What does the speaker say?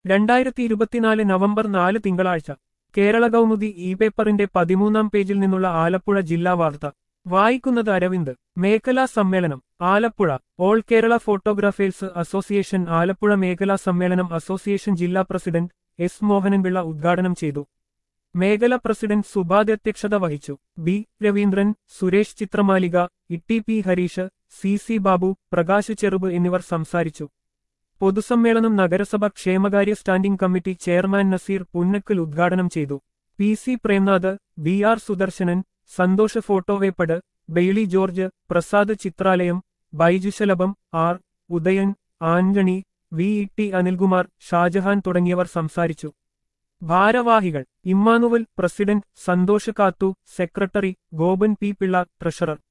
രണ്ടായിരത്തി ഇരുപത്തിനാല് നവംബർ നാല് തിങ്കളാഴ്ച കേരള കൗമുദി ഇ പേപ്പറിന്റെ പതിമൂന്നാം പേജിൽ നിന്നുള്ള ആലപ്പുഴ ജില്ലാ വാർത്ത വായിക്കുന്നത് അരവിന്ദ് മേഖലാ സമ്മേളനം Alappuzha all Kerala photographers association Alappuzha മേഖലാ സമ്മേളനം അസോസിയേഷൻ ജില്ലാ പ്രസിഡന്റ് എസ് മോഹനൻപിള്ള ഉദ്ഘാടനം ചെയ്തു മേഖല പ്രസിഡന്റ് സുബാദ് അധ്യക്ഷത വഹിച്ചു B Raveendran Suresh Chithramalika Itty P Harish C C Babu Prakash Cherub എന്നിവർ സംസാരിച്ചു പൊതുസമ്മേളനം നഗരസഭ ക്ഷേമകാര്യ standing committee chairman Naseer Punnakkal ഉദ്ഘാടനം ചെയ്തു P C Premnath B R Sudarsanan Santhosh ഫോട്ടോവേപ്പട് Bailey George Prasad Chithralayam Baiju Shalabham R Udayan Antony V E T Anilkumar Shajahan തുടങ്ങിയവർ സംസാരിച്ചു ഭാരവാഹികൾ Emmanuel president Santhosh Kathu secretary Gopan P Pillai treasurer